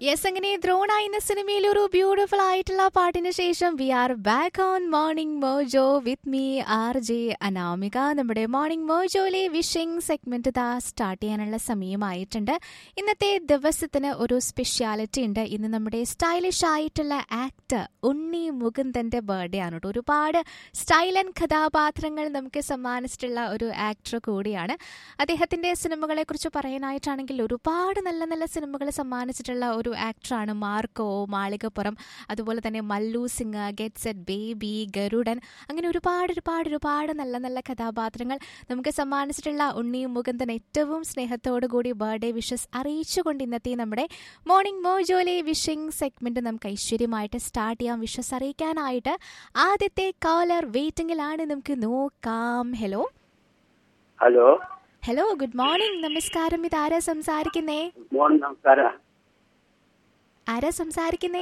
Yes അങ്ങനെ ദ്രോണ എന്ന സിനിമയിൽ ഒരു ബ്യൂട്ടിഫുൾ ആയിട്ടുള്ള പാട്ടിന് ശേഷം we are back on morning mojo with me R J Anamika നമ്മുടെ മോർണിംഗ് മോജോയിലെ വിഷിംഗ് സെഗ്മെന്റ് ഇതാ സ്റ്റാർട്ട് ചെയ്യാനുള്ള സമയമായിട്ടുണ്ട് ഇന്നത്തെ ദിവസത്തിന് ഒരു സ്പെഷ്യാലിറ്റി ഉണ്ട് ഇന്ന് നമ്മുടെ സ്റ്റൈലിഷ് ആയിട്ടുള്ള ആക്ടർ ഉണ്ണി മുകുന്ദന്റെ ബർത്ത്ഡേ ആണ് കേട്ടോ ഒരുപാട് സ്റ്റൈൽ ആൻഡ് കഥാപാത്രങ്ങൾ നമുക്ക് സമ്മാനിച്ചിട്ടുള്ള ഒരു ആക്ടർ കൂടിയാണ് അദ്ദേഹത്തിന്റെ സിനിമകളെ കുറിച്ച് പറയാനായിട്ടാണെങ്കിൽ ഒരുപാട് നല്ല നല്ല സിനിമകൾ സമ്മാനിച്ചിട്ടുള്ള ഒരു ആക്ടറാണ് മാർക്കോ മാളികപ്പുറം അതുപോലെ തന്നെ Mallu Singh get set baby Garudan അങ്ങനെ ഒരുപാട് ഒരുപാട് ഒരുപാട് നല്ല നല്ല കഥാപാത്രങ്ങൾ നമുക്ക് സമ്മാനിച്ചിട്ടുള്ള ഉണ്ണി മുകുന്ദൻ ഏറ്റവും സ്നേഹത്തോടു കൂടി ബർത്ത്ഡേ വിഷസ് അറിയിച്ചുകൊണ്ട് ഇന്നത്തെ നമ്മുടെ മോർണിംഗ് മോജോലെ വിഷിംഗ് സെഗ്മെന്റ് നമുക്ക് ഐശ്വര്യമായിട്ട് സ്റ്റാർട്ട് ചെയ്യാം വിഷസ് അറിയിക്കാനായിട്ട് ആദ്യത്തെ കോളർ വെയിറ്റിംഗിലാണ് നമുക്ക് നോക്കാം hello hello hello good morning നമസ്കാരം ഇതാരാ സംസാരിക്കുന്നേ മോർണിംഗ് നമസ്കാരം ആരാ സംസാരിക്കുന്നേ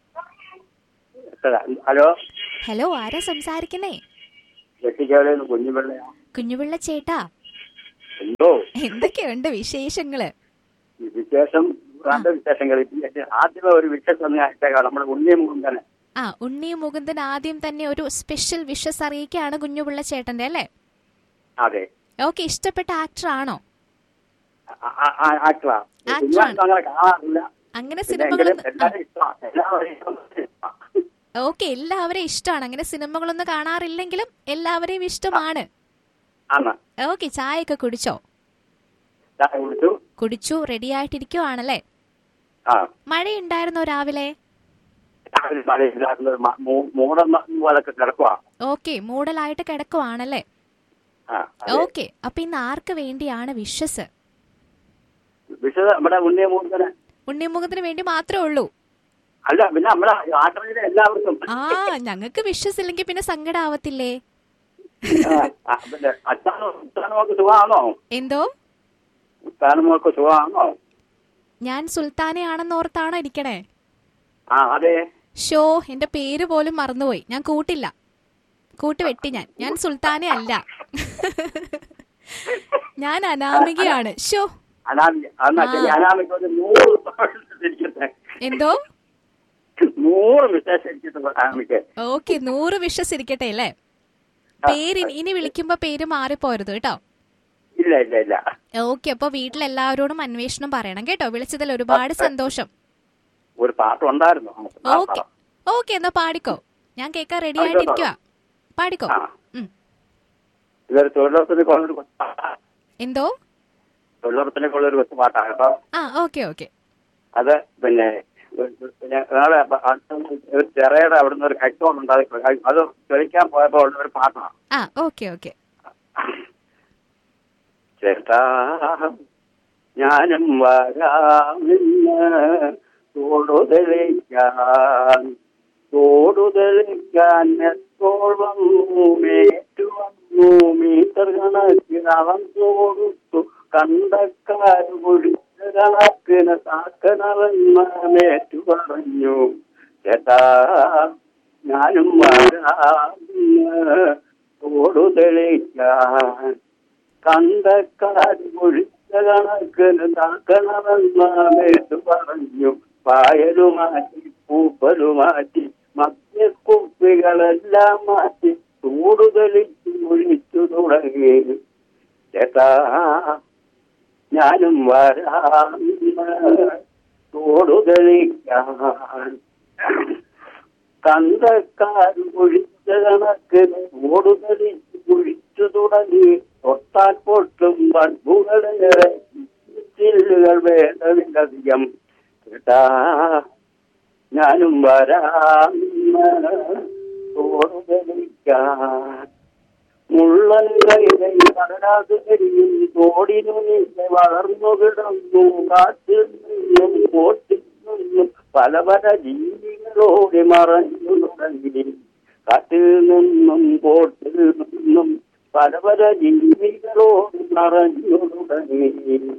എത്ര? ഹലോ ഹലോ ആരാ സംസാരിക്കുന്നേ വെട്ടിക്കാവിലെ കുഞ്ഞുപിള്ളയാ കുഞ്ഞുപിള്ള ചേട്ടാ എന്തോ എന്തൊക്കെയുണ്ട് വിശേഷങ്ങള് ഈ വിശേഷം നല്ല വിശേഷങ്ങൾ ആദ്യമേ ഒരു വിശേഷം ഒന്ന് അയച്ചേക്കാം നമ്മുടെ ഉണ്ണിയും മുണ്ടനെ ആ ഉണ്ണി മുകുന്ദൻ ആദ്യം തന്നെ ഒരു സ്പെഷ്യൽ വിഷസ് അറിയിക്കുകയാണ് കുഞ്ഞുപിള്ള ചേട്ടന്റെ അല്ലേ അതെ ഓക്കെ ഇഷ്ടപ്പെട്ട ആക്ടർ ആണോ ആക്ടറാ Actor കുഞ്ഞുമായിട്ട് അങ്ങനെ കാണാറില്ല അങ്ങനെ പിന്നെ എങ്കിലും സിനിമകളൊന്നും എല്ലാവരും ഇഷ്ടമാണ് എല്ലാവരെയും ഇഷ്ടമാണ്. ഓക്കെ എല്ലാവരെയും ഇഷ്ടമാണ് അങ്ങനെ സിനിമകളൊന്നും കാണാറില്ലെങ്കിലും എല്ലാവരെയും ഇഷ്ടമാണ് ആണ് ഓക്കെ ചായയൊക്കെ കുടിച്ചോ ചായ കുടിച്ചു കുടിച്ചു റെഡി ആയിട്ടിരിക്കുവാണല്ലേ ആ മഴയുണ്ടായിരുന്നോ രാവിലെ രാവിലെ മഴയില്ലാത്ത മൂടം പോലൊക്കെ കിടക്കുവാ ഓക്കെ മൂടലായിട്ട് കിടക്കുവാണല്ലേ ആ അതെ. ഓക്കെ അപ്പൊ ഇന്ന് ആർക്ക് വേണ്ടിയാണ് വിഷസ് വിശദ നമ്മുടെ ഉണ്ണിയ മുണ്ടനെ ഉണ്ണിമുഖത്തിന് വേണ്ടി മാത്രമേ ഉള്ളൂ അല്ല പിന്നെ നമ്മുടെ ആക്ടറിലെ എല്ലാവർക്കും ആ ഞങ്ങൾക്ക് വിഷസ് ഇല്ലെങ്കിൽ പിന്നെ സങ്കടം ആവത്തില്ലേ ആ, ആ, പിന്നെ അച്ഛനോ ഉത്താനമൊക്കെ സുഖമാണോ എന്തോ ഉത്താനമൊക്കെ സുഖമാണോ ഞാൻ സുൽത്താനയാണെന്ന് ഓർത്താണോ ഇരിക്കണേ ആ അതെ ഷോ എന്റെ പേര് പോലും മറന്നുപോയി ഞാൻ കൂട്ടില്ല കൂട്ട് വെട്ടി ഞാൻ ഞാൻ സുൽത്താനെ അല്ല ഞാൻ അനാമികയാണ് ഷോ അനാമിക അന്നാ ആ. ശരി അനാമിക ഒരു നൂറ് ഇരിക്കട്ടെ എന്തോ നൂറ് വിശേഷം ഇരിക്കട്ടെ അനാമിക്ക് ഓക്കെ നൂറ് വിഷസ് ഇരിക്കട്ടെ അല്ലേ പേര് ഇനി- ഇനി വിളിക്കുമ്പോ പേര് മാറിപ്പോരുത് കേട്ടോ ഇല്ല ഇല്ല ഇല്ല ഓക്കെ അപ്പൊ വീട്ടിലെല്ലാവരോടും അന്വേഷണം പറയണം കേട്ടോ വിളിച്ചതിൽ ഒരുപാട് സന്തോഷം ഒരു പാട്ടുണ്ടായിരുന്നു ആ, ഓക്കെ ഓക്കെ എന്നാ പാടിക്കോ ഞാൻ കേൾക്കാൻ റെഡി ആയിട്ടിരിക്കുക പാടിക്കോ ആ. ഉം. ഇതൊരു തൊഴിലുറപ്പിനെ കൊള്ളൊരു കൊച്ചു പാട്ടാ. എന്തോ തൊഴിലുറപ്പിനെ കൊള്ളൊരു കൊച്ചു പാട്ടാണ് കേട്ടോ ആ ഓക്കെ ഓക്കെ അത് പിന്നെ പിന്നെ നാളെ ഒരു ചെറയുടെ അവിടുന്ന് ഒരു ഹെഡ്ഫോൺ ഉണ്ട് അത് അത് തെളിക്കാൻ പോയപ്പോ ഉള്ള ഒരു പാട്ടാണ് ആ ഓക്കെ ഓക്കെ ചേട്ടാ ഞാനും വരാമിന്ന് തോടുതെളിക്കാൻ തോടുതെളിക്കാൻ എപ്പോൾ വന്നു മേറ്റു വന്നു മീറ്റർ കണക്കിന് അവൻ കൊടുത്തു കണ്ടക്കാർ കുടിച്ച കണക്കിന് താക്കണമെന്ന് മേറ്റു പറഞ്ഞു ചേട്ടാ ഞാനും വരാമിന്ന് തോടുതെളിക്കാൻ കണ്ടക്കാർ കുഴിച്ച കണക്കിന് താക്കണമെന്നേറ്റു പറഞ്ഞു പായലുമാറ്റി പൂപ്പലുമാറ്റി മദ്യക്കുപ്പികളെല്ലാം മാറ്റി കൂടുതലിച്ച് കുഴിച്ചു തുടങ്ങി ചേട്ടാ ഞാനും വരാം തോടുതെളിക്കാൻ കണ്ടക്കാർ കുഴിച്ച കണക്കിന് ഓടുതലിച്ച് കുഴിച്ചു തുടങ്ങി തൊട്ടാൽ പൊട്ടും ബൾബുകളേറെ ചില്ലുകൾ വേണ്ടതിലധികം കേട്ടാ ഞാനും വരാം തോടുതലിക്കാൻ മുള്ളൻ കൈകൈ കടലാസ് കരിയും തോടിനു നീങ്ങി വളർന്നു കിടന്നു കാറ്റിൽ നിന്നും കോട്ടിൽ നിന്നും പല പല ജീവികളോടി മറഞ്ഞു തുടങ്ങി കാറ്റിൽ നിന്നും കോട്ടിൽ നിന്നും പല പല ജീവികളോടി മറഞ്ഞു തുടങ്ങി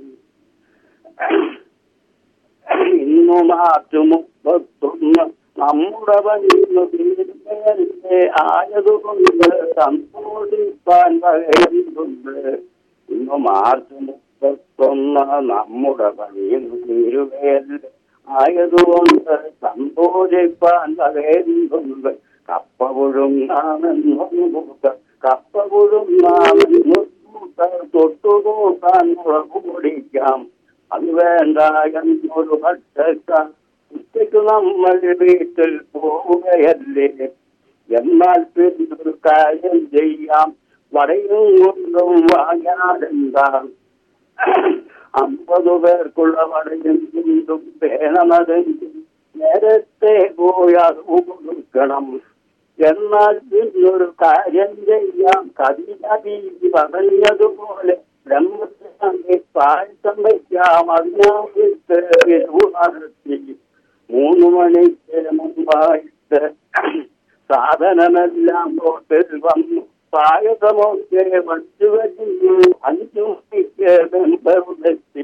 ഇന്നു മാർച്ച് മുപ്പത്തൊന്ന് നമ്മുടെ പനിന്നു തീരുന്നേ ആയതുകൊണ്ട് സന്തോഷിപ്പാൻ വകയുണ്ട് ഇന്ന് മാർച്ച് മുപ്പത്തൊന്ന് നമ്മുടെ പനിന്നു തീരുവേൽ ആയതുകൊണ്ട് സന്തോഷിപ്പാൻ വകയുണ്ട് കപ്പ പുഴുങ്ങാമെന്നും കൂട്ടർ കപ്പ പുഴുങ്ങാമെന്നും കൂട്ടർ തൊട്ടുകൂട്ടാൻ മുളക് പൊടിക്കാം അത് വേണ്ട എന്നൊരു ഭക്ഷക്കാർ ഉച്ചയ്ക്ക് നമ്മൾ വീട്ടിൽ പോവുകയല്ലേ എന്നാൽ പിന്നൊരു കാര്യം ചെയ്യാം വടയും കൊണ്ടും വാങ്ങാതെന്താ അമ്പത് പേർക്കുള്ള വടയും കൊണ്ടും വേണമെതെങ്കിൽ നേരത്തെ പോയാൽ കൊടുക്കണം എന്നാൽ പിന്നൊരു കാര്യം ചെയ്യാം കവിതീതി പറഞ്ഞതുപോലെ ബ്രഹ്മത്തെ പായസം വയ്ക്കാം അതിനായിട്ട് നടത്തി മൂന്ന് മണിക്ക് മുമ്പായിട്ട് സാധനമെല്ലാം ഹോട്ടൽ വന്നു പായസമൊക്കെ വച്ചു വച്ചു അഞ്ചു മണിക്ക് മെമ്പറുടെത്തി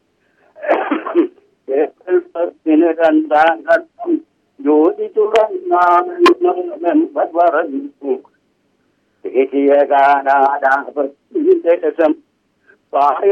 ഏപ്രിൽ പത്തിന് രണ്ടാം ഘട്ടം ജോലി തുടങ്ങാമെന്ന് മെമ്പർ പറഞ്ഞു ദേശീയ ഗാനാലാപത്തിന് ശേഷം പായ